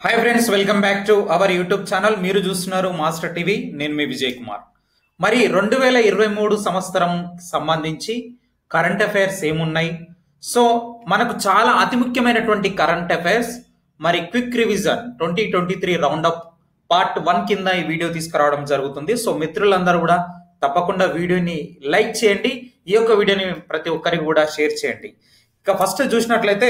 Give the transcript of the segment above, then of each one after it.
hi friends welcome back to our YouTube channel మీరు చూస్తున్నారు master TV నేను మీ విజయ్ కుమార్ మరి రెండు వేల ఇరవై మూడు సంవత్సరం సంబంధించి కరెంట్ అఫైర్స్ ఏమున్నాయి సో మనకు చాలా అతి ముఖ్యమైనటువంటి కరెంట్ అఫైర్స్ మరి quick revision twenty twenty three round up part one కింద ఈ వీడియో తీసుకురావడం జరుగుతుంది సో మిత్రులందరూ కూడా తప్పకుండా వీడియోని లైక్ చేయండి ఈ యొక్క వీడియోని ప్రతి ఒక్కరికి కూడా షేర్ చేయండి ఇక ఫస్ట్ చూసినట్లయితే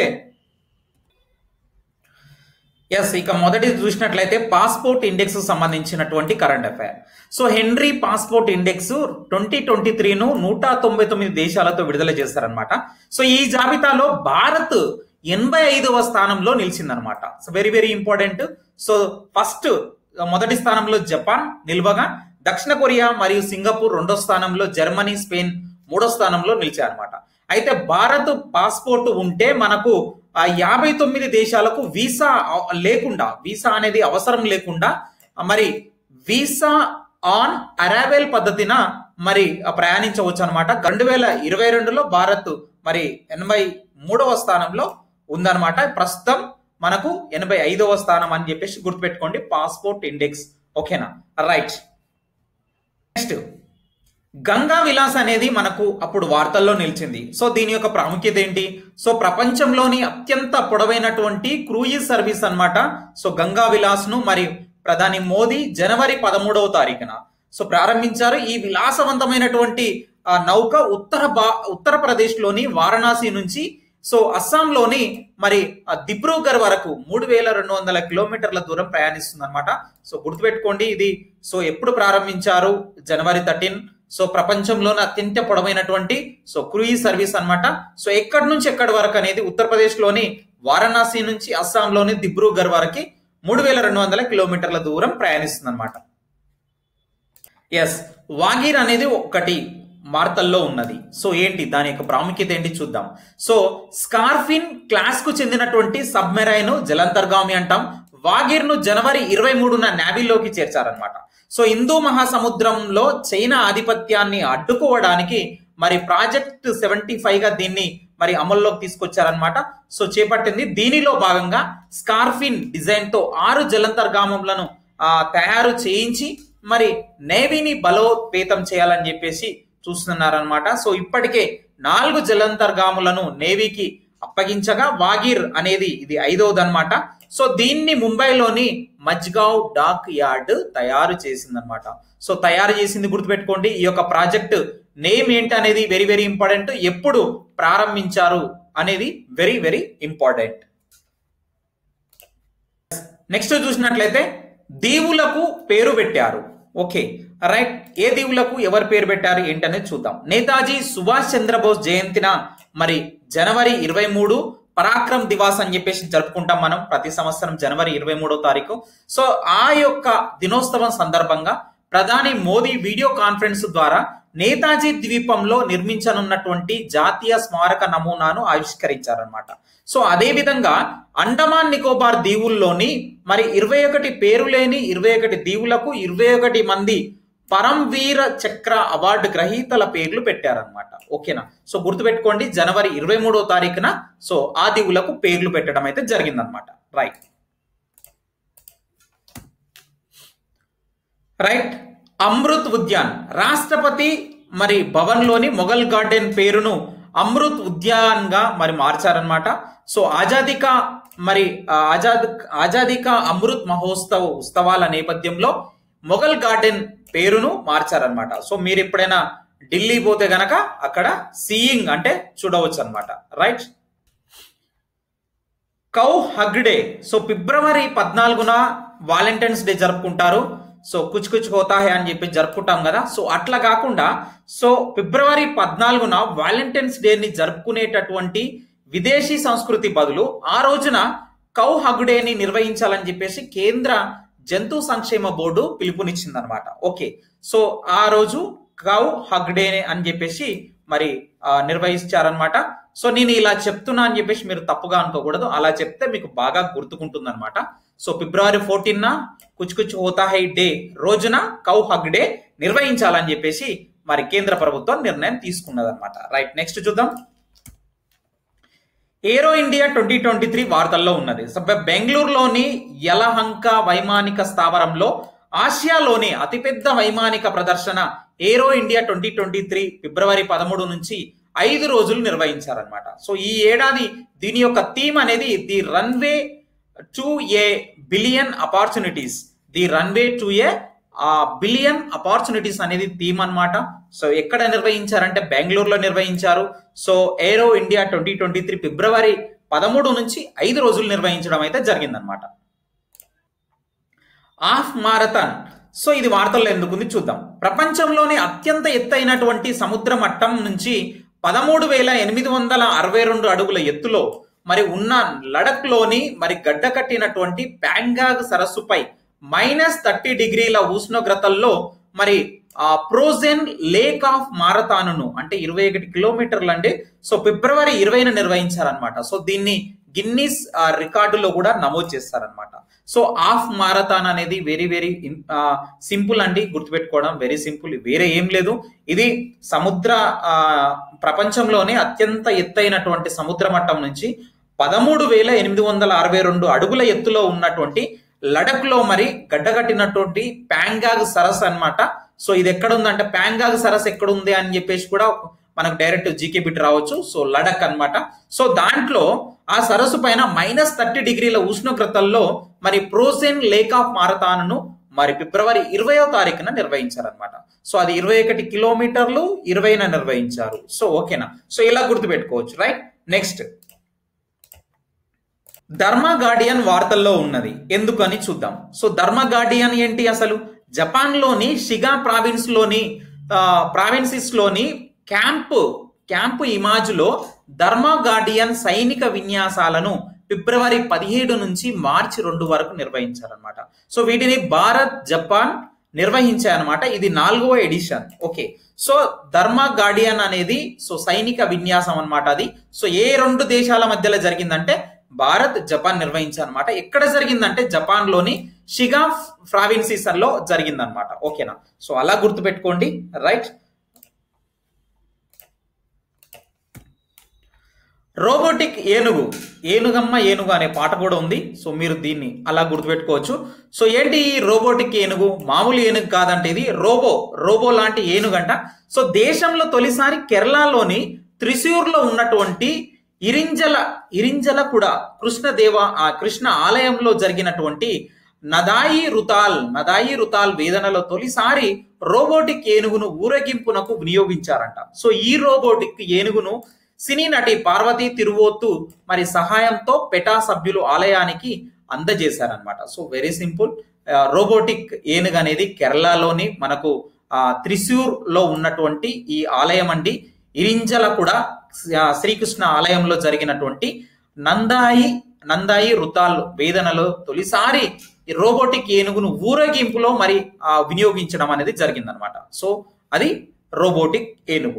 ఎస్ ఇక మొదటి చూసినట్లయితే పాస్పోర్ట్ ఇండెక్స్ సంబంధించినటువంటి current affair so Henley passport index twenty twenty త్రీను నూట తొంభై తొమ్మిది దేశాలతో విడుదల చేశారనమాట సో ఈ జాబితాలో భారత్ ఎనభై ఐదవ స్థానంలో నిలిచిందనమాట so very very important so first మొదటి స్థానంలో జపాన్ నిల్వగా దక్షిణ కొరియా మరియు సింగపూర్ రెండో స్థానంలో జర్మనీ స్పెయిన్ మూడో స్థానంలో నిలిచారనమాట అయితే భారత్ పాస్పోర్ట్ ఉంటే మనకు ఆ యాభై తొమ్మిది దేశాలకు వీసా అవ- లేకుండా వీసా అనేది అవసరం లేకుండా మరి వీసా ఆన్ అరావెల్ పద్ధతిన మరి ప్రయాణించవచ్చు అనమాట రెండు వేల ఇరవై రెండులో భారత్ మరి ఎనభై మూడవ స్థానంలో ఉందన్నమాట ప్రస్తుతం మనకు ఎనభై ఐదవ స్థానం అని చెప్పేసి గుర్తుపెట్టుకోండి పాస్పోర్ట్ ఇండెక్స్ ఓకేనా రైట్ నెక్స్ట్ గంగా విలాస్ అనేది మనకు అప్పుడు వార్తల్లో నిలిచింది సో దీని యొక్క ప్రాముఖ్యత ఏంటి సో ప్రపంచంలోని అత్యంత పొడవైనటువంటి క్రూయిజ్ సర్వీస్ అన్నమాట సో గంగా విలాస్ ను మరి ప్రధాని మోదీ జనవరి పదమూడవ తారీఖున సో ప్రారంభించారు ఈ విలాసవంతమైనటువంటి ఆ నౌక ఉత్తర బా ఉత్తరప్రదేశ్ లోని వారణాసి నుంచి సో అస్సాంలోని మరి ఆ దిబ్రూగర్ వరకు మూడు వేల రెండు వందల కిలోమీటర్ల దూరం ప్రయాణిస్తుంది అనమాట సో గుర్తుపెట్టుకోండి ఇది సో ఎప్పుడు ప్రారంభించారు జనవరి థర్టీన్ సో ప్రపంచంలోనే అత్యంత పొడవైనటువంటి సో క్రూయిజ్ సర్వీస్ అన్నమాట సో ఎక్కడి నుంచి ఎక్కడి వరకు అనేది ఉత్తరప్రదేశ్ లోని వారణాసి నుంచి అస్సాంలోని దిబ్రూగర్ వరకు మూడు వేల రెండు వందల కిలోమీటర్ల దూరం ప్రయాణిస్తుంది అనమాట ఎస్ వాగీర్ అనేది ఒకటి వార్తల్లో ఉన్నది సో ఏంటి దాని యొక్క ప్రాముఖ్యత ఏంటి చూద్దాం సో స్కార్ఫిన్ క్లాస్ కు చెందినటువంటి సబ్మెరైన్ జలంతర్గామి అంటాం వాగిర్ ను జనవరి ఇరవై మూడున నావీలోకి చేర్చారనమాట సో హిందూ మహాసముద్రంలో చైనా ఆధిపత్యాన్ని అడ్డుకోవడానికి మరి ప్రాజెక్ట్ సెవెంటీ ఫైవ్ గా దీన్ని మరి అమల్లోకి తీసుకొచ్చారనమాట సో చేపట్టింది దీనిలో భాగంగా స్కార్ఫిన్ డిజైన్ తో ఆరు జలంతర్గామములను ఆ, తయారు చేయించి మరి నేవీని బలోపేతం చేయాలని చెప్పేసి చూస్తున్నారనమాట సో ఇప్పటికే నాలుగు జలంతర్గాములను నేవీకి అప్పగించగా వాగిర్ అనేది ఇది ఐదవది అనమాట సో దీన్ని ముంబైలోని మజ్గావ్ డాక్ యార్డ్ తయారు చేసిందనమాట సో తయారు చేసింది గుర్తుపెట్టుకోండి ఈ యొక్క ప్రాజెక్ట్ నేమ్ ఏంటి అనేది వెరీ వెరీ ఇంపార్టెంట్ ఎప్పుడు ప్రారంభించారు అనేది వెరీ వెరీ ఇంపార్టెంట్ నెక్స్ట్ చూసినట్లయితే దీవులకు పేరు పెట్టారు ఓకే రైట్ ఏ దీవులకు ఎవరు పేరు పెట్టారు ఏంటనేది చూద్దాం నేతాజీ సుభాష్ చంద్రబోస్ జయంతిన మరి జనవరి ఇరవై మూడు పరాక్రమ్ దివాస్ అని చెప్పేసి జరుపుకుంటాం మనం ప్రతి సంవత్సరం జనవరి ఇరవై మూడో తారీఖు సో ఆ యొక్క దినోత్సవం సందర్భంగా ప్రధాని మోదీ వీడియో కాన్ఫరెన్స్ ద్వారా నేతాజీ ద్వీపంలో నిర్మించనున్నటువంటి జాతీయ స్మారక నమూనాను ఆవిష్కరించారనమాట సో అదే విధంగా అండమాన్ నికోబార్ దీవుల్లోని మరి ఇరవై ఒకటి పేరు లేని ఇరవై ఒకటి దీవులకు ఇరవై ఒకటి మంది పరంవీర చక్ర అవార్డు గ్రహీతల పేర్లు పెట్టారనమాట ఓకేనా సో గుర్తుపెట్టుకోండి జనవరి ఇరవై మూడో తారీఖున సో ఆ దీవులకు పేర్లు పెట్టడం అయితే జరిగిందనమాట రైట్ రైట్ అమృత్ ఉద్యాన్ రాష్ట్రపతి మరి భవన్ లోని మొఘల్ గార్డెన్ పేరును అమృత్ ఉద్యాన్ గా మరి మార్చారనమాట సో ఆజాదీ కా మరి ఆ, ఆజాద్ ఆజాదీ కా అమృత్ మహోత్సవ్ ఉత్సవాల నేపథ్యంలో మొఘల్ గార్డెన్ పేరును మార్చారనమాట సో మీరు ఎప్పుడైనా ఢిల్లీ పోతే గనక అక్కడ సీయింగ్ అంటే చూడవచ్చు అనమాట right cow hug day so ఫిబ్రవరి పద్నాలుగున వాలంటైన్స్ డే జరుపుకుంటారు సో కుచ్ కుచ్ హోతా హే అని చెప్పి జరుపుకుంటాం కదా సో అట్లా కాకుండా సో ఫిబ్రవరి పద్నాలుగున వాలంటైన్స్ డేని జరుపుకునేటటువంటి విదేశీ సంస్కృతి బదులు ఆ రోజున కౌ హగ్ డేని నిర్వహించాలని చెప్పేసి కేంద్ర జంతు సంక్షేమ బోర్డు పిలుపునిచ్చిందనమాట ఓకే సో ఆ రోజు కౌ హగ్ డే అని చెప్పేసి మరి ఆ, నిర్వహించారనమాట సో నేను ఇలా చెప్తున్నా అని చెప్పేసి మీరు తప్పుగా అనుకోకూడదు అలా చెప్తే మీకు బాగా గుర్తుకుంటుంది అనమాట సో ఫిబ్రవరి ఫోర్టీన్ కుచ్ కుచ్ హోతా హై డే రోజున కౌ హగ్ డే నిర్వహించాలని చెప్పేసి మరి కేంద్ర ప్రభుత్వం నిర్ణయం తీసుకున్నదన్నమాట రైట్ నెక్స్ట్ చూద్దాం aero India twenty twenty three వార్తల్లో ఉన్నది సో బె- బెంగళూరులోని యలహంక వైమానిక స్థావరంలో ఆసియాలోని అతిపెద్ద వైమానిక ప్రదర్శన aero India twenty twenty three ఫిబ్రవరి పదమూడు నుంచి ఐదు రోజులు నిర్వహించారనమాట సో ఈ ఏడాది దీని యొక్క థీమ్ అనేది the runway to a billion opportunities the runway to a billion opportunities అనేది థీమ్ అన్నమాట సో ఎక్కడ నిర్వహించారంటే బెంగళూరులో నిర్వహించారు so aero India twenty twenty three ఫిబ్రవరి పదమూడు నుంచి ఐదు రోజులు నిర్వహించడం అయితే జరిగిందనమాట హాఫ్ మారథాన్ సో ఇది వార్తల్లో ఎందుకుంది చూద్దాం ప్రపంచంలోని అత్యంత ఎత్తైనటువంటి సముద్ర మట్టం నుంచి పదమూడు వేల ఎనిమిది వందల అరవై రెండు అడుగుల ఎత్తులో మరి ఉన్న లడఖ్లోని మరి గడ్డ కట్టినటువంటి ప్యాంగాగ్ సరస్సుపై మైనస్ థర్టీ డిగ్రీల ఉష్ణోగ్రతల్లో మరి ఆ ప్రోజెన్ లేక్ ఆఫ్ మారథానును అంటే ఇరవై ఒకటి కిలోమీటర్లు అండి సో ఫిబ్రవరి ఇరవైన నిర్వహించారనమాట సో దీన్ని గిన్నీస్ ఆ, రికార్డులో కూడా నమోదు చేస్తారనమాట సో హాఫ్ మారథాన్ అనేది వెరీ వెరీ సింపుల్ అండి గుర్తుపెట్టుకోవడం వెరీ సింపుల్ వేరే ఏం లేదు ఇది సముద్ర ఆ, ప్రపంచంలోనే అత్యంత ఎత్తైనటువంటి సముద్ర మట్టం నుంచి పదమూడు వేల ఎనిమిది వందల అరవై రెండు అడుగుల ఎత్తులో ఉన్నటువంటి లడక్ లో మరి గడ్డగట్టినటువంటి ప్యాంగాగ్ సరస్ అన్నమాట సో ఇది ఎక్కడ ఉందంటే ప్యాంగాగ్ సరస్ ఎక్కడ ఉంది అని చెప్పేసి కూడా మనకు డైరెక్ట్ జీకే బిట్ రావచ్చు సో లడక్ అన్నమాట సో దాంట్లో ఆ సరస్సు పైన మైనస్ థర్టీ డిగ్రీల ఉష్ణోగ్రతల్లో మరి ప్రోసెన్ లేక్ ఆఫ్ మారథాన్ను మరి ఫిబ్రవరి ఇరవయో తారీఖున నిర్వహించారనమాట సో అది ఇరవై ఒకటి కిలోమీటర్లు ఇరవైన నిర్వహించారు సో ఓకేనా సో ఇలా గుర్తుపెట్టుకోవచ్చు రైట్ నెక్స్ట్ ధర్మ గార్డియన్ వార్తల్లో ఉన్నది ఎందుకని చూద్దాం సో ధర్మ గార్డియన్ ఏంటి అసలు జపాన్ లోని షిగా ప్రావిన్స్ లోని ప్రావిన్సిస్ లోని క్యాంప్ క్యాంప్ ఇమాజ్ లో ధర్మ గార్డియన్ సైనిక విన్యాసాలను ఫిబ్రవరి పదిహేడు నుంచి మార్చి రెండు వరకు నిర్వహించారనమాట సో వీటిని భారత్ జపాన్ నిర్వహించాయన్నమాట ఇది నాలుగవ edition okay so Dharma guardian అనేది సో సైనిక విన్యాసం అన్నమాట అది సో ఏ రెండు దేశాల మధ్యలో జరిగిందంటే భారత్ జపాన్ నిర్వహించారన్నమాట ఎక్కడ జరిగిందంటే జపాన్ లోని షిగా ప్రావిన్సీస్ లో జరిగిందనమాట ఓకేనా సో అలా గుర్తుపెట్టుకోండి రైట్ రోబోటిక్ ఏనుగు ఏనుగమ్మ ఏనుగు అనే పాట కూడా ఉంది సో మీరు దీన్ని అలా గుర్తుపెట్టుకోవచ్చు సో ఏంటి ఈ రోబోటిక్ ఏనుగు మామూలు ఏనుగు కాదంటే ఇది రోబో రోబో లాంటి ఏనుగంట సో దేశంలో తొలిసారి కేరళలోని త్రిశూర్లో ఉన్నటువంటి ఇరింజల ఇరింజల కూడా కృష్ణదేవ ఆ కృష్ణ ఆలయంలో జరిగినటువంటి నదాయి రుతాల్ నదాయి రుతాల్ వేదనలో తొలిసారి రోబోటిక్ ఏనుగును ఊరేగింపునకు వినియోగించారంట సో ఈ రోబోటిక్ ఏనుగును సినీ నటి పార్వతీ తిరువోత్తు మరి సహాయంతో పెటా సభ్యులు ఆలయానికి అందజేశారనమాట సో వెరీ సింపుల్ రోబోటిక్ ఏనుగు అనేది కేరళలోని మనకు ఆ, త్రిశూర్ లో ఉన్నటువంటి ఈ ఆలయం అండి ఇరింజల కూడా ఆ, శ్రీకృష్ణ ఆలయంలో జరిగినటువంటి నందాయి నందాయి రుతాల్ వేదనలో తొలిసారి ఈ రోబోటిక్ ఏనుగును ఊరేగింపులో మరి ఆ, వినియోగించడం అనేది జరిగిందనమాట సో అది రోబోటిక్ ఏనుగు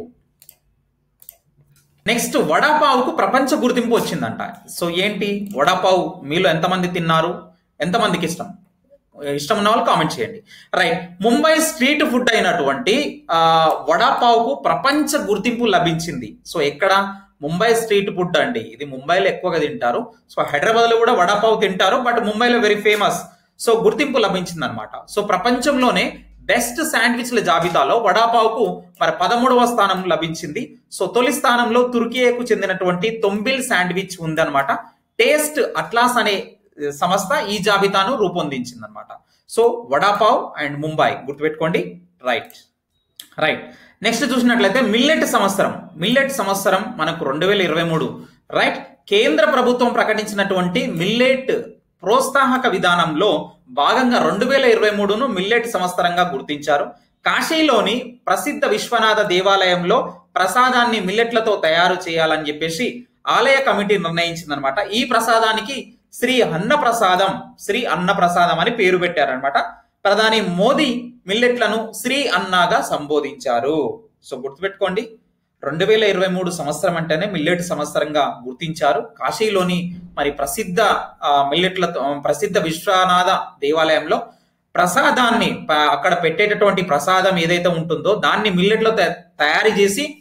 నెక్స్ట్ వడాపావుకు ప్రపంచ గుర్తింపు వచ్చిందంట సో ఏంటి వడాపావు మీలో ఎంతమంది తిన్నారు ఎంతమందికి ఇష్టం ఇష్టం ఉన్న వాళ్ళు కామెంట్ చేయండి రైట్ ముంబై స్ట్రీట్ ఫుడ్ అయినటువంటి ఆ, వడాపావుకు ప్రపంచ గుర్తింపు లభించింది సో ఎక్కడ ముంబై స్ట్రీట్ ఫుడ్ అండి ఇది ముంబైలో ఎక్కువగా తింటారు సో హైదరాబాద్ లో కూడా వడాపావు తింటారు బట్ ముంబైలో వెరీ ఫేమస్ సో గుర్తింపు లభించింది అనమాట సో ప్రపంచంలోనే బెస్ట్ శాండ్విచ్ల జాబితాలో వడాపావుకు మరి పదమూడవ స్థానం లభించింది సో తొలి స్థానంలో తుర్కియేకు చెందినటువంటి తొంబిల్ శాండ్విచ్ ఉందన్నమాట టేస్ట్ అట్లాస్ అనే సంస్థ ఈ జాబితాను రూపొందించింది అనమాట సో వడాపావ్ అండ్ ముంబై గుర్తుపెట్టుకోండి రైట్ రైట్ నెక్స్ట్ చూసినట్లయితే మిల్లెట్ సంవత్సరం మిల్లెట్ సంవత్సరం మనకు రెండు వేల ఇరవై మూడు రైట్ కేంద్ర ప్రభుత్వం ప్రకటించినటువంటి మిల్లెట్ ప్రోత్సాహక విధానంలో భాగంగా రెండు వేల ఇరవై మూడును మిల్లెట్ సంవత్సరంగా గుర్తించారు కాశీలోని ప్రసిద్ధ విశ్వనాథ దేవాలయంలో ప్రసాదాన్ని మిల్లెట్లతో తయారు చేయాలని చెప్పేసి ఆలయ కమిటీ నిర్ణయించిందనమాట ఈ ప్రసాదానికి శ్రీ అన్న ప్రసాదం శ్రీ అన్న ప్రసాదం అని పేరు పెట్టారనమాట ప్రధాని మోదీ మిల్లెట్లను శ్రీ అన్నాగా సంబోధించారు సో గుర్తుపెట్టుకోండి రెండు వేల ఇరవై మూడు సంవత్సరం అంటేనే మిల్లెట్ సంవత్సరంగా గుర్తించారు కాశీలోని మరి ప్రసిద్ధ ఆ, మిల్లెట్లతో ప్రసిద్ధ విశ్వనాథ దేవాలయంలో ప్రసాదాన్ని ప- అక్కడ పెట్టేటటువంటి ప్రసాదం ఏదైతే ఉంటుందో దాన్ని మిల్లెట్లో తయారు చేసి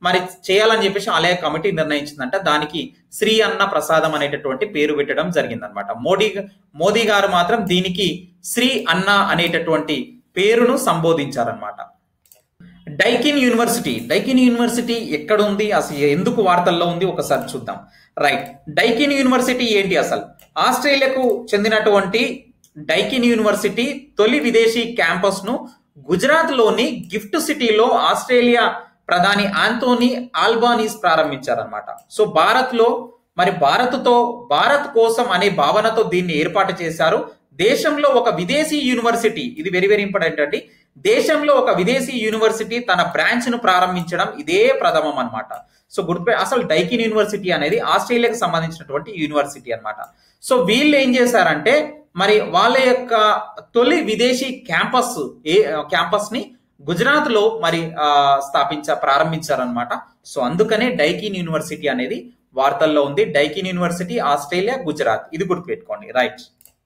మరి చేయాలని చెప్పేసి ఆలయ కమిటీ నిర్ణయించిందంట దానికి శ్రీ అన్న ప్రసాదం అనేటటువంటి పేరు పెట్టడం జరిగిందనమాట మోడీ మోదీ గారు మాత్రం దీనికి శ్రీ అన్న అనేటటువంటి పేరును సంబోధించారనమాట డైకిన్ యూనివర్సిటీ డైకిన్ యూనివర్సిటీ ఎక్కడ ఉంది అసలు ఎందుకు వార్తల్లో ఉంది ఒకసారి చూద్దాం రైట్ డైకిన్ యూనివర్సిటీ ఏంటి అసలు ఆస్ట్రేలియాకు చెందినటువంటి డైకిన్ యూనివర్సిటీ తొలి విదేశీ క్యాంపస్ ను గుజరాత్ లోని గిఫ్ట్ సిటీలో ఆస్ట్రేలియా ప్రధాని ఆంటోనీ ఆల్బానీస్ ప్రారంభించారనమాట సో భారత్ లో మరి భారత్తో భారత్ కోసం అనే భావనతో దీన్ని ఏర్పాటు చేశారు దేశంలో ఒక విదేశీ యూనివర్సిటీ ఇది వెరీ వెరీ ఇంపార్టెంట్ అండి దేశంలో ఒక విదేశీ యూనివర్సిటీ తన బ్రాంచ్ ను ప్రారంభించడం ఇదే ప్రథమం అనమాట సో గుర్తుపే అసలు డైకిన్ యూనివర్సిటీ అనేది ఆస్ట్రేలియాకి సంబంధించినటువంటి యూనివర్సిటీ అనమాట సో వీళ్ళు ఏం చేశారంటే మరి వాళ్ళ యొక్క తొలి విదేశీ క్యాంపస్ ఏ క్యాంపస్ ని గుజరాత్ లో మరి స్థాపించ ప్రారంభించారనమాట సో అందుకనే డైకిన్ యూనివర్సిటీ అనేది వార్తల్లో ఉంది డైకిన్ యూనివర్సిటీ ఆస్ట్రేలియా గుజరాత్ ఇది గుర్తుపెట్టుకోండి రైట్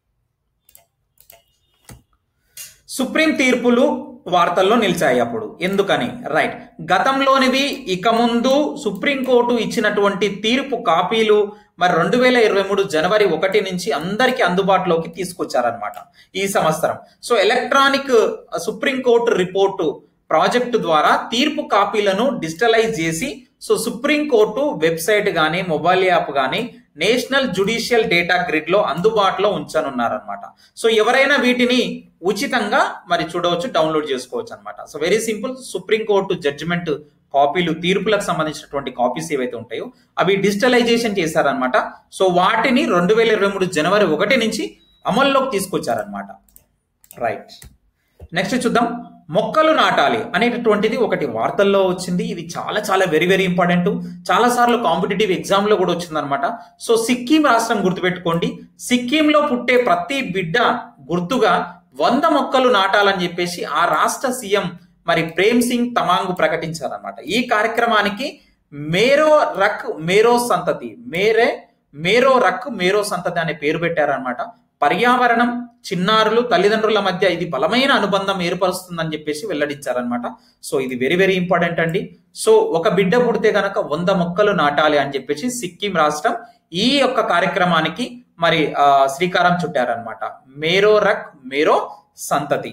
సుప్రీం తీర్పులు వార్తల్లో నిలిచాయి అప్పుడు ఎందుకని రైట్ గతంలోనివి ఇక ముందు సుప్రీంకోర్టు ఇచ్చినటువంటి తీర్పు కాపీలు మరి రెండు వేల ఇరవై మూడు జనవరి ఒకటి నుంచి అందరికీ అందుబాటులోకి తీసుకొచ్చారనమాట ఈ సంవత్సరం so electronic supreme court report project ద్వారా తీర్పు కాపీలను డిజిటలైజ్ చేసి సో సుప్రీంకోర్టు వెబ్సైట్ కానీ మొబైల్ యాప్ కానీ నేషనల్ జుడిషియల్ డేటా గ్రిడ్ లో అందుబాటులో ఉంచనున్నారనమాట సో ఎవరైనా వీటిని ఉచితంగా మరి చూడవచ్చు డౌన్లోడ్ చేసుకోవచ్చు అనమాట so very simple supreme court judgement కాపీలు తీర్పులకు సంబంధించినటువంటి కాపీస్ ఏవైతే ఉంటాయో అవి డిజిటలైజేషన్ చేశారనమాట సో వాటిని రెండు వేల ఇరవై మూడు జనవరి ఒకటి నుంచి అమల్లోకి తీసుకొచ్చారనమాట రైట్ నెక్స్ట్ చూద్దాం మొక్కలు నాటాలి అనేటటువంటిది ఒకటి వార్తల్లో వచ్చింది ఇది చాలా చాలా వెరీ వెరీ ఇంపార్టెంట్ చాలా సార్లు కాంపిటేటివ్ ఎగ్జామ్ లో కూడా వచ్చిందనమాట సో సిక్కిం రాష్ట్రం గుర్తుపెట్టుకోండి సిక్కింలో పుట్టే ప్రతి బిడ్డ గుర్తుగా వంద మొక్కలు నాటాలని చెప్పేసి ఆ రాష్ట్ర సీఎం మరి ప్రేమ్ సింగ్ తమాంగ్ ప్రకటించారనమాట ఈ కార్యక్రమానికి మేరో రక్ మేరో సంతతి మేరే మేరో రక్ మేరో సంతతి అనే పేరు పెట్టారనమాట పర్యావరణం చిన్నారులు తల్లిదండ్రుల మధ్య ఇది బలమైన అనుబంధం ఏర్పరుస్తుందని చెప్పేసి వెల్లడించారనమాట సో ఇది వెరీ వెరీ ఇంపార్టెంట్ అండి సో ఒక బిడ్డ పుడితే గనక వంద మొక్కలు నాటాలి అని చెప్పేసి సిక్కిం రాష్ట్రం ఈ యొక్క కార్యక్రమానికి మరి శ్రీకారం చుట్టారనమాట మేరో రక్ మేరో సంతతి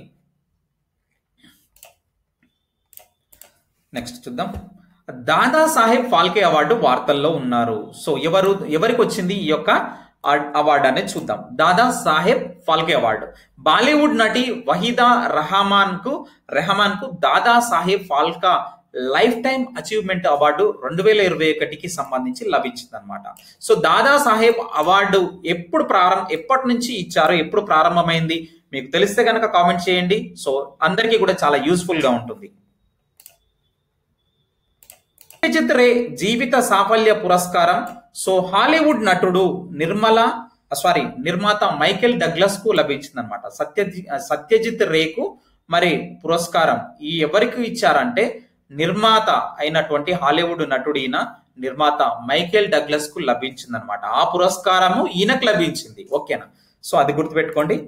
నెక్స్ట్ చూద్దాం దాదా సాహెబ్ ఫాల్కే అవార్డు వార్తల్లో ఉన్నారు సో ఎవరు ఎవరికి వచ్చింది ఈ యొక్క అవార్డు అనేది చూద్దాం దాదా సాహెబ్ ఫాల్కే అవార్డు బాలీవుడ్ నటి వహీదా రహమాన్ కు రెహమాన్ కు Dada Saheb Phalke lifetime achievement award రెండు వేల ఇరవై ఒకటికి సంబంధించి లభించింది అనమాట సో దాదా సాహెబ్ అవార్డు ఎప్పుడు ప్రారంభం ఎప్పటి నుంచి ఇచ్చారో ఎప్పుడు ప్రారంభమైంది మీకు తెలిస్తే కనుక కామెంట్ చేయండి సో అందరికీ కూడా చాలా యూస్ఫుల్ గా ఉంటుంది సత్యజిత్ రే జీవిత సాఫల్య పురస్కారం సో హాలీవుడ్ నటుడు నిర్మల సారీ నిర్మాత మైకేల్ డగ్లస్ కు లభించింది అనమాట సత్యజి సత్యజిత్ రేకు మరి పురస్కారం ఈ ఎవరికి ఇచ్చారంటే నిర్మాత అయినటువంటి హాలీవుడ్ నటుడు ఈయన నిర్మాత మైకేల్ డగ్లస్ కు లభించింది అనమాట ఆ పురస్కారము ఈయనకు లభించింది ఓకేనా సో అది గుర్తుపెట్టుకోండి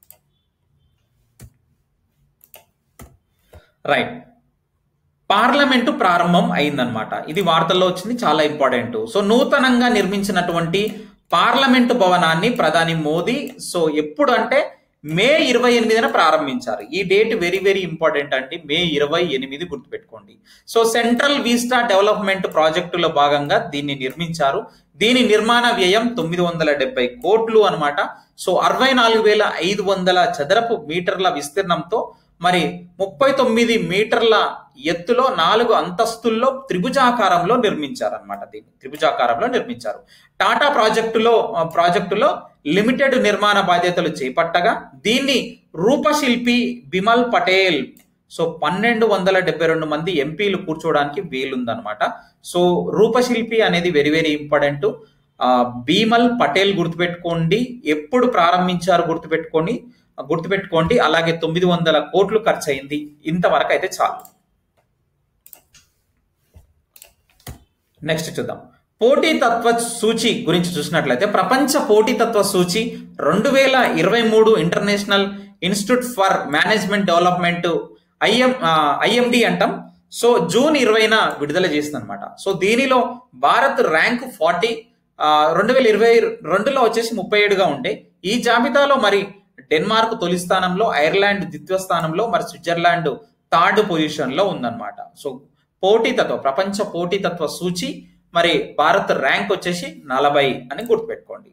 రైట్ పార్లమెంటు ప్రారంభం అయిందనమాట ఇది వార్తల్లో వచ్చింది చాలా ఇంపార్టెంట్ సో నూతనంగా నిర్మించినటువంటి పార్లమెంటు భవనాన్ని ప్రధాని మోదీ సో ఎప్పుడు అంటే మే ఇరవై ఎనిమిదిన ప్రారంభించారు ఈ డేట్ వెరీ వెరీ ఇంపార్టెంట్ అండి మే ఇరవై ఎనిమిది గుర్తుపెట్టుకోండి సో సెంట్రల్ వీస్టా డెవలప్మెంట్ ప్రాజెక్టులో భాగంగా దీన్ని నిర్మించారు దీని నిర్మాణ వ్యయం తొమ్మిది వందల డెబ్బై కోట్లు అనమాట సో అరవై నాలుగు వేల ఐదు వందల చదరపు మీటర్ల విస్తీర్ణంతో మరి ముప్పై తొమ్మిది మీటర్ల ఎత్తులో నాలుగు అంతస్తుల్లో త్రిభుజాకారంలో నిర్మించారనమాట దీన్ని త్రిభుజాకారంలో నిర్మించారు టాటా ప్రాజెక్టులో ప్రాజెక్టులో లిమిటెడ్ నిర్మాణ బాధ్యతలు చేపట్టగా దీన్ని రూపశిల్పి బిమల్ పటేల్ సో పన్నెండు వందల డెబ్బై రెండు మంది ఎంపీలు కూర్చోవడానికి వీలుందనమాట సో రూపశిల్పి అనేది very very important Bimal Patel గుర్తుపెట్టుకోండి ఎప్పుడు ప్రారంభించారు గుర్తుపెట్టుకోండి గుర్తుపెట్టుకోండి అలాగే తొమ్మిది వందల కోట్లు ఖర్చు అయింది ఇంతవరకు అయితే చాలు నెక్స్ట్ చూద్దాం పోటీతత్వ సూచి గురించి చూసినట్లయితే ప్రపంచ పోటీతత్వ సూచి రెండు వేల ఇరవై మూడు international institute for management development IM IMD అంటాం సో జూన్ ఇరవైన విడుదల చేసింది అనమాట సో దీనిలో భారత్ ర్యాంక్ ఫార్టీ రెండు వేల ఇరవై రెండులో వచ్చేసి ముప్పై ఏడుగా ఉండే ఈ జాబితాలో మరి డెన్మార్క్ తొలి స్థానంలో ఐర్లాండ్ ద్వితీయ స్థానంలో మరి స్విట్జర్లాండ్ థర్డ్ పొజిషన్ లో ఉందన్నమాట సో పోటీతత్వ ప్రపంచ పోటీతత్వ సూచి మరి భారత్ ర్యాంక్ వచ్చేసి నలభై అని గుర్తుపెట్టుకోండి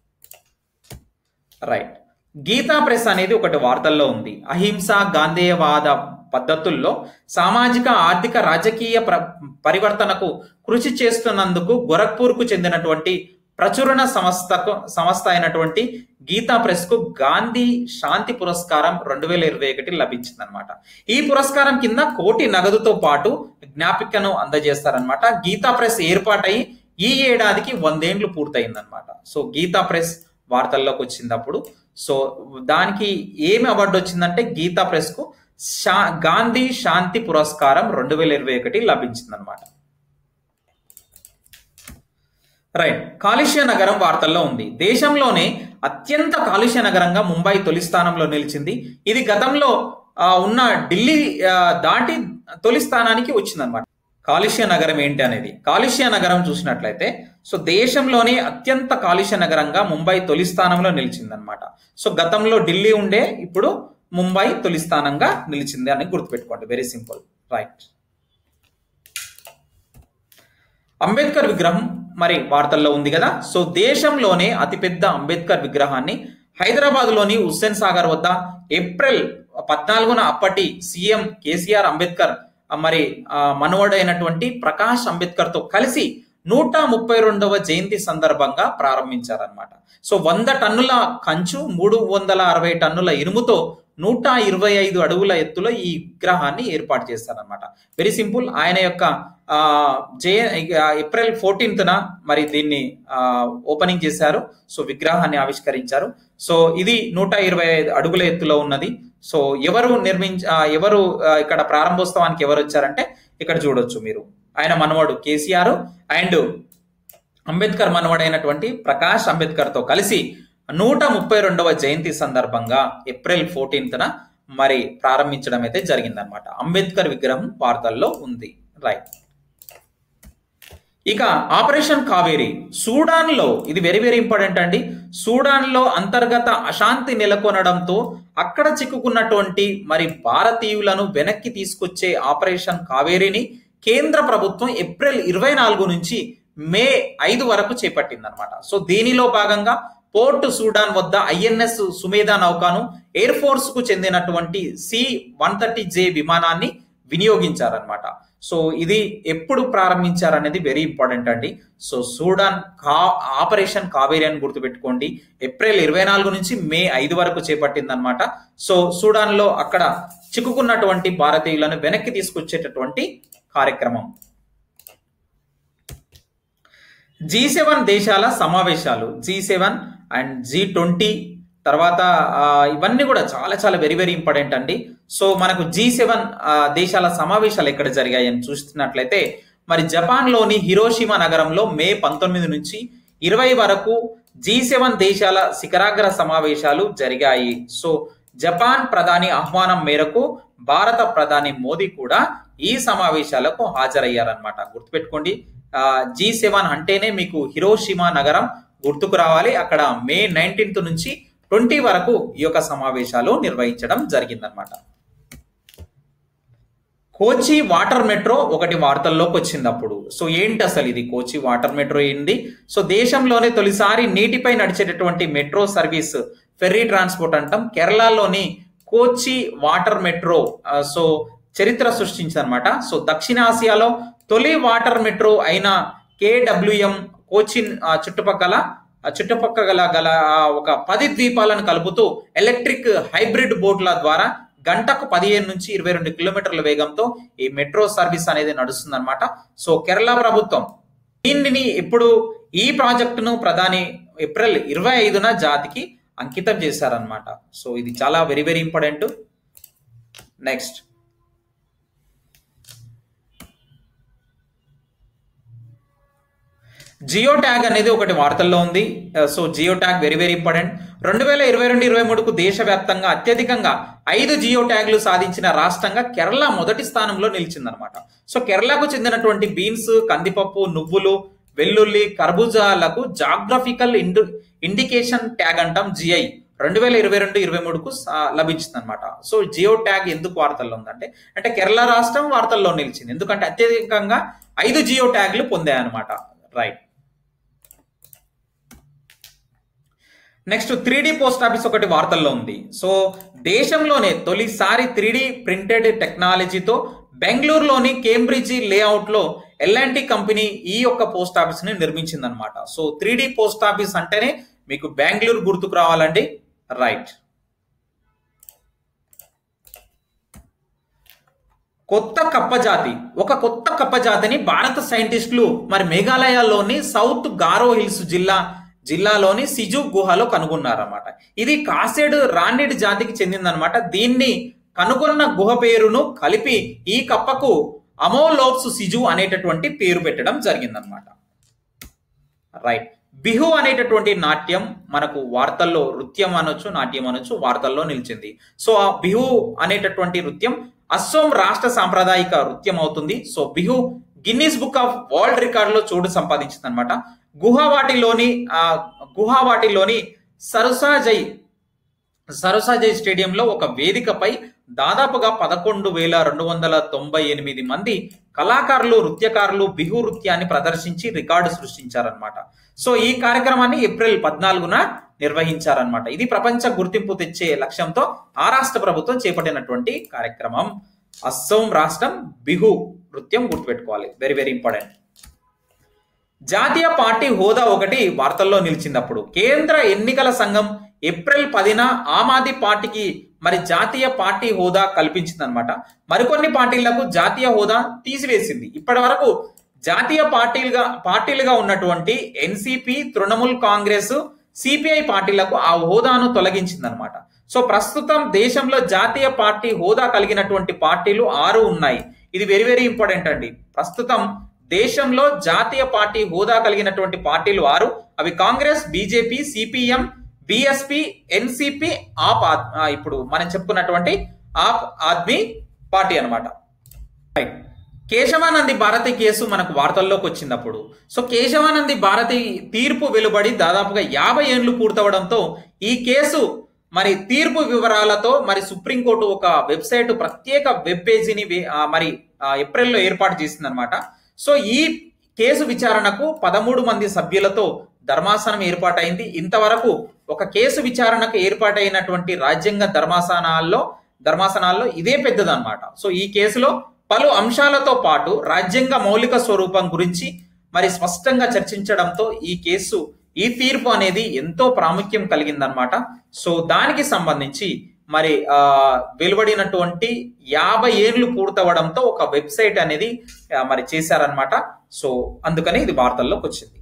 రైట్ గీతా ప్రెస్ అనేది ఒకటి వార్తల్లో ఉంది అహింస గాంధేయవాద పద్ధతుల్లో సామాజిక ఆర్థిక రాజకీయ ప్ర పరివర్తనకు కృషి చేస్తున్నందుకు గోరఖ్పూర్కు చెందినటువంటి ప్రచురణ సంస్థకు సంస్థ అయినటువంటి గీతా ప్రెస్ కు గాంధీ శాంతి పురస్కారం రెండు వేల ఇరవై ఒకటి లభించిందనమాట ఈ పురస్కారం కింద కోటి నగదుతో పాటు జ్ఞాపికను అందజేస్తారనమాట గీతా ప్రెస్ ఏర్పాటై ఈ ఏడాదికి వందేండ్లు పూర్తయిందనమాట సో గీతా ప్రెస్ వార్తల్లోకి వచ్చినప్పుడు సో దానికి ఏమి అవార్డు వచ్చిందంటే గీతా ప్రెస్ కు శా గాంధీ శాంతి పురస్కారం రెండు వేల ఇరవై ఒకటి లభించిందనమాట రైట్ కాలుష్య నగరం వార్తల్లో ఉంది దేశంలోనే అత్యంత కాలుష్య నగరంగా ముంబై తొలి స్థానంలో నిలిచింది ఇది గతంలో ఆ, ఉన్న ఢిల్లీ ఆ, దాటి తొలి స్థానానికి వచ్చిందనమాట కాలుష్య నగరం ఏంటి అనేది కాలుష్య నగరం చూసినట్లయితే సో దేశంలోనే అత్యంత కాలుష్య నగరంగా ముంబై తొలి స్థానంలో నిలిచిందనమాట సో గతంలో ఢిల్లీ ఉండే ఇప్పుడు ముంబై తొలి స్థానంగా నిలిచింది అని గుర్తుపెట్టుకోండి వెరీ సింపుల్ రైట్ అంబేద్కర్ విగ్రహం మరి వార్తల్లో ఉంది కదా సో దేశంలోనే అతిపెద్ద అంబేద్కర్ విగ్రహాన్ని హైదరాబాద్ లోని హుస్సేన్ సాగర్ వద్ద ఏప్రిల్ పద్నాలుగున అప్పటి సీఎం కేసీఆర్ అంబేద్కర్ ఆ, మరి ఆ, మనవడైనటువంటి ప్రకాష్ అంబేద్కర్ తో కలిసి నూట ముప్పై రెండవ జయంతి సందర్భంగా ప్రారంభించారనమాట సో వంద టన్నుల కంచు మూడు వందల అరవై టన్నుల ఇనుముతో నూట ఇరవై ఐదు అడుగుల ఎత్తులో ఈ విగ్రహాన్ని ఏర్పాటు చేస్తారనమాట వెరీ సింపుల్ ఆయన యొక్క ఆ, జయ ఏప్రిల్ ఫోర్టీన్త్న మరి దీన్ని ఆ, ఓపెనింగ్ చేశారు సో విగ్రహాన్ని ఆవిష్కరించారు సో ఇది నూట ఇరవై ఐదు అడుగుల ఎత్తులో ఉన్నది సో ఎవరు నిర్మించ ఆ, ఎవరు ఆ, ఇక్కడ ప్రారంభోత్సవానికి ఎవరు వచ్చారంటే ఇక్కడ చూడొచ్చు మీరు ఆయన మనవడు కేసీఆర్ అండ్ అంబేద్కర్ మనవడైనటువంటి ప్రకాష్ అంబేద్కర్ తో కలిసి నూట ముప్పై రెండవ జయంతి సందర్భంగా ఏప్రిల్ ఫోర్టీన్త్న మరి ప్రారంభించడం అయితే జరిగిందనమాట అంబేద్కర్ విగ్రహం వార్తల్లో ఉంది రైట్ ఇక ఆపరేషన్ కావేరి సూడాన్ లో ఇది వెరీ వెరీ ఇంపార్టెంట్ అండి సూడాన్ లో అంతర్గత అశాంతి నెలకొనడంతో అక్కడ చిక్కుకున్నటువంటి మరి భారతీయులను వెనక్కి తీసుకొచ్చే ఆపరేషన్ కావేరిని కేంద్ర ప్రభుత్వం ఏప్రిల్ ఇరవై నాలుగు నుంచి మే ఐదు వరకు చేపట్టిందనమాట సో దీనిలో భాగంగా పోర్ట్ సూడాన్ వద్ద ఐఎన్ఎస్ సుమేధా నౌకాను ఎయిర్ ఫోర్స్ కు చెందినటువంటి సి వన్ థర్టీ జే విమానాన్ని వినియోగించారనమాట సో ఇది ఎప్పుడు ప్రారంభించారనేది వెరీ ఇంపార్టెంట్ అండి సో సూడాన్ కా ఆపరేషన్ కావేరి అని గుర్తుపెట్టుకోండి ఏప్రిల్ ఇరవై నాలుగు నుంచి మే ఐదు వరకు చేపట్టిందనమాట సో సూడాన్ లో అక్కడ చిక్కుకున్నటువంటి భారతీయులను వెనక్కి తీసుకొచ్చేటటువంటి కార్యక్రమం జీ సెవెన్ దేశాల సమావేశాలు G seven and G twenty తర్వాత ఆ, ఇవన్నీ కూడా చాలా చాలా వెరీ వెరీ ఇంపార్టెంట్ అండి సో మనకు జీ సెవెన్ దేశాల సమావేశాలు ఎక్కడ జరిగాయి అని చూస్తున్నట్లయితే మరి జపాన్ లోని హిరోషిమా నగరంలో మే పంతొమ్మిది నుంచి ఇరవై వరకు జీ సెవెన్ దేశాల శిఖరాగ్ర సమావేశాలు జరిగాయి సో జపాన్ ప్రధాని ఆహ్వానం మేరకు భారత ప్రధాని మోదీ కూడా ఈ సమావేశాలకు హాజరయ్యారనమాట గుర్తుపెట్టుకోండి జీ సెవెన్ అంటేనే మీకు హిరోషిమా నగరం గుర్తుకు రావాలి అక్కడ మే నైన్టీన్త్ నుంచి ట్వంటీ వరకు ఈ యొక్క సమావేశాలు నిర్వహించడం జరిగిందనమాట కోచి వాటర్ మెట్రో ఒకటి వార్తల్లోకి వచ్చింది అప్పుడు సో ఏంటి అసలు ఇది కోచి వాటర్ మెట్రో ఏంటి సో దేశంలోనే తొలిసారి నీటిపై నడిచేటటువంటి మెట్రో సర్వీస్ ఫెర్రీ ట్రాన్స్పోర్ట్ అంటాం కేరళలోని కోచి వాటర్ మెట్రో ఆ, సో చరిత్ర సృష్టించిందనమాట సో దక్షిణాసియాలో తొలి వాటర్ మెట్రో అయిన కేడబ్ల్యూఎం కోచిన్ ఆ, చుట్టుపక్కల ఆ చుట్టుపక్కల గల ఆ, ఒక పది ద్వీపాలను కలుపుతూ ఎలక్ట్రిక్ హైబ్రిడ్ బోట్ల ద్వారా గంటకు పదిహేను నుంచి ఇరవై రెండు కిలోమీటర్ల వేగంతో ఈ మెట్రో సర్వీస్ అనేది నడుస్తుంది అనమాట సో కేరళ ప్రభుత్వం దీనిని ఇప్పుడు ఈ ప్రాజెక్టును ప్రధాని ఏప్రిల్ ఇరవై ఐదున జాతికి అంకితం చేశారనమాట సో ఇది చాలా very very important next geo tag అనేది ఒకటి వార్తల్లో ఉంది so geo tag very very important రెండు వేల ఇరవై రెండు ఇరవై మూడుకు దేశవ్యాప్తంగా అత్యధికంగా ఐదు జియో ట్యాగ్లు సాధించిన రాష్ట్రంగా కేరళ మొదటి స్థానంలో నిలిచిందనమాట సో కేరళకు చెందినటువంటి బీన్స్ కందిపప్పు నువ్వులు వెల్లుల్లి కర్బూజాలకు జాగ్రఫికల్ ఇండు ఇండికేషన్ ట్యాగ్ అంటాం జిఐ రెండు వేల ఇరవై రెండు ఇరవై మూడుకు లభించింది అనమాట సో జియో ట్యాగ్ ఎందుకు వార్తల్లో ఉందంటే అంటే కేరళ రాష్ట్రం వార్తల్లో నిలిచింది ఎందుకంటే అత్యధికంగా ఐదు జియో ట్యాగ్లు పొందాయన్నమాట right next three D post office ఒకటి వార్తల్లో ఉంది సో దేశంలోనే తొలిసారి త్రీ డి ప్రింటెడ్ టెక్నాలజీతో బెంగళూరులోని కేంబ్రిడ్జి లేఅవుట్ లో ఎల్ఎన్టీ కంపెనీ ఈ యొక్క పోస్ట్ ఆఫీస్ ని నిర్మించింది అనమాట so three D post office అంటేనే మీకు బెంగళూరు గుర్తుకు రావాలండి రైట్ కొత్త కప్పజాతి ఒక కొత్త కప్పజాతిని భారత సైంటిస్టులు మరి మేఘాలయలోని సౌత్ గారో హిల్స్ జిల్లా జిల్లాలోని సిజు గుహలో కనుగొన్నారన్నమాట ఇది కాసెడ్ రాండిడ్ జాతికి చెందిందనమాట దీన్ని కనుగొన్న గుహ పేరును కలిపి ఈ కప్పకు అమోలోప్స్ సిజు అనేటటువంటి పేరు పెట్టడం జరిగిందనమాట రైట్ బిహు అనేటటువంటి నాట్యం మనకు వార్తల్లో నృత్యం అనొచ్చు నాట్యం అనొచ్చు వార్తల్లో నిలిచింది సో ఆ బిహు అనేటటువంటి నృత్యం అస్సోం రాష్ట్ర సాంప్రదాయిక నృత్యం అవుతుంది so Bihu Guinness book of world record లో చోటు సంపాదించింది అనమాట గుహావాటిలోని ఆ గుహావాటిలోని సరసాజై సరసాజై స్టేడియంలో ఒక వేదికపై దాదాపుగా పదకొండు వేల రెండు వందల తొంభై ఎనిమిది మంది కళాకారులు నృత్యకారులు బిహు నృత్యాన్ని ప్రదర్శించి రికార్డు సృష్టించారనమాట సో ఈ కార్యక్రమాన్ని ఏప్రిల్ పద్నాలుగున నిర్వహించారనమాట ఇది ప్రపంచ గుర్తింపు తెచ్చే లక్ష్యంతో ఆ రాష్ట్ర ప్రభుత్వం చేపట్టినటువంటి కార్యక్రమం అస్సోం రాష్ట్రం బిహు నృత్యం గుర్తుపెట్టుకోవాలి వెరీ వెరీ ఇంపార్టెంట్ జాతీయ పార్టీ హోదా ఒకటి వార్తల్లో నిలిచిందప్పుడు కేంద్ర ఎన్నికల సంఘం ఏప్రిల్ పదిన ఆమ్ ఆద్మీ పార్టీకి మరి జాతీయ పార్టీ హోదా కల్పించిందనమాట మరికొన్ని పార్టీలకు జాతీయ హోదా తీసివేసింది ఇప్పటి వరకు జాతీయ పార్టీలుగా పార్టీలుగా ఉన్నటువంటి ఎన్సిపి తృణమూల్ కాంగ్రెస్ సిపిఐ పార్టీలకు ఆ హోదాను తొలగించిందనమాట సో ప్రస్తుతం దేశంలో జాతీయ పార్టీ హోదా కలిగినటువంటి పార్టీలు ఆరు ఉన్నాయి ఇది వెరీ వెరీ ఇంపార్టెంట్ అండి ప్రస్తుతం దేశంలో జాతీయ పార్టీ హోదా కలిగినటువంటి పార్టీలు ఆరు అవి Congress BJP CPM BSP NCP AAP ఆద్- ఆ, ఇప్పుడు మనం చెప్పుకున్నటువంటి ఆప్ ఆద్మీ పార్టీ అనమాట కేశవానంది భారతి కేసు మనకు వార్తల్లోకి వచ్చినప్పుడు సో కేశవానంది భారతి తీర్పు వెలువడి దాదాపుగా యాభై ఏళ్లు పూర్తవడంతో ఈ కేసు మరి తీర్పు వివరాలతో మరి సుప్రీంకోర్టు ఒక వెబ్సైట్ ప్రత్యేక వెబ్ పేజీని వే- ఆ, మరి ఆ, ఏప్రిల్లో ఏర్పాటు చేసిందనమాట సో ఈ కేసు విచారణకు పదమూడు మంది సభ్యులతో ధర్మాసనం ఏర్పాటైంది ఇంతవరకు ఒక కేసు విచారణకు ఏర్పాటైనటువంటి రాజ్యాంగ ధర్మాసనాల్లో ధర్మాసనాల్లో ఇదే పెద్దదన్నమాట సో ఈ కేసులో పలు అంశాలతో పాటు రాజ్యాంగ మౌలిక స్వరూపం గురించి మరి స్పష్టంగా చర్చించడంతో ఈ కేసు ఈ తీర్పు అనేది ఎంతో ప్రాముఖ్యం కలిగిందనమాట సో దానికి సంబంధించి మరి ఆ వెలువడినటువంటి యాభై ఏళ్ళు పూర్తవడంతో ఒక వెబ్సైట్ అనేది ఆ, మరి చేశారనమాట సో అందుకని ఇది వార్తల్లోకి వచ్చింది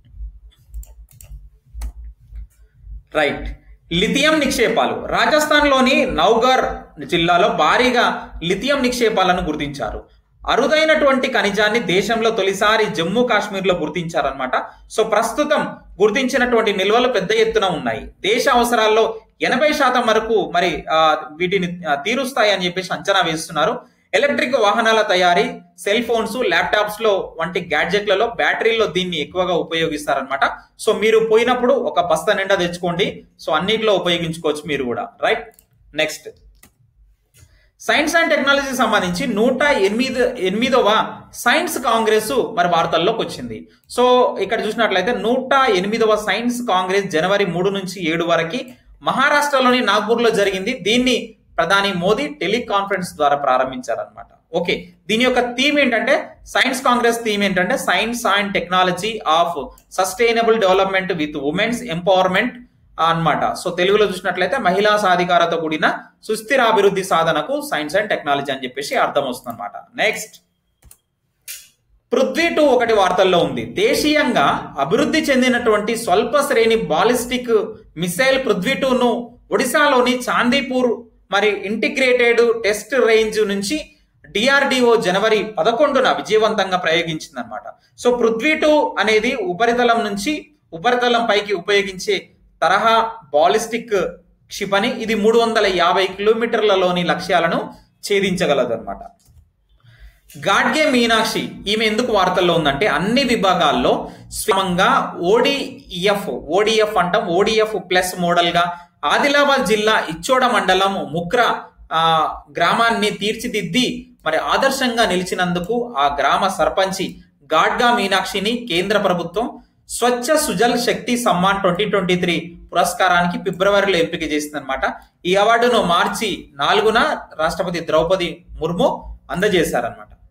రైట్ లిథియం నిక్షేపాలు రాజస్థాన్లోని నౌగర్ జిల్లాలో భారీగా లిథియం నిక్షేపాలను గుర్తించారు అరుదైనటువంటి ఖనిజాన్ని దేశంలో తొలిసారి జమ్మూ కాశ్మీర్లో గుర్తించారనమాట సో ప్రస్తుతం గుర్తించినటువంటి నిల్వలు పెద్ద ఎత్తున ఉన్నాయి దేశ అవసరాల్లో ఎనభై శాతం వరకు మరి ఆ, వీటిని ఆ, తీరుస్తాయి అని చెప్పేసి అంచనా వేస్తున్నారు ఎలక్ట్రిక్ వాహనాల తయారీ సెల్ ఫోన్స్ ల్యాప్టాప్స్ లో వంటి గ్యాడ్జెట్లలో బ్యాటరీల్లో దీన్ని ఎక్కువగా ఉపయోగిస్తారనమాట సో మీరు పోయినప్పుడు ఒక బస్తా నిండా తెచ్చుకోండి సో అన్నిటిలో ఉపయోగించుకోవచ్చు మీరు కూడా right next science and technology సంబంధించి నూట ఎనిమిది ఎనిమిదవ సైన్స్ కాంగ్రెస్ మరి వార్తల్లోకి వచ్చింది సో ఇక్కడ చూసినట్లయితే నూట ఎనిమిదవ సైన్స్ కాంగ్రెస్ జనవరి మూడు నుంచి ఏడు వరకు మహారాష్ట్రలోని నాగ్పూర్ లో జరిగింది దీన్ని ప్రధాని మోదీ టెలికాన్ఫరెన్స్ ద్వారా ప్రారంభించారనమాట ఓకే దీని యొక్క థీమ్ ఏంటంటే సైన్స్ కాంగ్రెస్ థీమ్ ఏంటంటే science and technology of sustainable development with women's empowerment అన్నమాట సో తెలుగులో చూసినట్లయితే మహిళా సాధికారత కూడిన సుస్థిర అభివృద్ధి సాధనకు సైన్స్ అండ్ టెక్నాలజీ అని చెప్పేసి అర్థం వస్తుంది అనమాట నెక్స్ట్ పృథ్వీ టూ ఒకటి వార్తల్లో ఉంది దేశీయంగా అభివృద్ధి చెందినటువంటి స్వల్ప శ్రేణి బాలిస్టిక్ మిసైల్ పృథ్వీ టూను ఒడిశాలోని చాందీపూర్ మరి ఇంటిగ్రేటెడ్ టెస్ట్ రేంజ్ నుంచి డిఆర్డిఓ జనవరి పదకొండున విజయవంతంగా ప్రయోగించిందనమాట సో పృథ్వీ టూ అనేది ఉపరితలం నుంచి ఉపరితలం పైకి ఉపయోగించే తరహా బాలిస్టిక్ క్షిపణి ఇది మూడు వందల యాభై కిలోమీటర్లలోని లక్ష్యాలను ఛేదించగలదు అనమాట గాడ్గే మీనాక్షి ఈమె ఎందుకు వార్తల్లో ఉందంటే అన్ని విభాగాల్లో స్వయంగా ఓడిఎఫ్ ఓడిఎఫ్ అంటాం ఓడిఎఫ్ ప్లస్ మోడల్ గా ఆదిలాబాద్ జిల్లా ఇచ్చోడ మండలం ముక్ర ఆ, గ్రామాన్ని తీర్చిదిద్ది మరి ఆదర్శంగా నిలిచినందుకు ఆ గ్రామ సర్పంచి గాడ్గా మీనాక్షిని కేంద్ర ప్రభుత్వం Swachh Sujal Shakti Samman twenty twenty three పురస్కారానికి ఫిబ్రవరిలో ఎంపిక చేసిందనమాట ఈ అవార్డును మార్చి నాలుగున రాష్ట్రపతి ద్రౌపది ముర్ము అందజేశారనమాట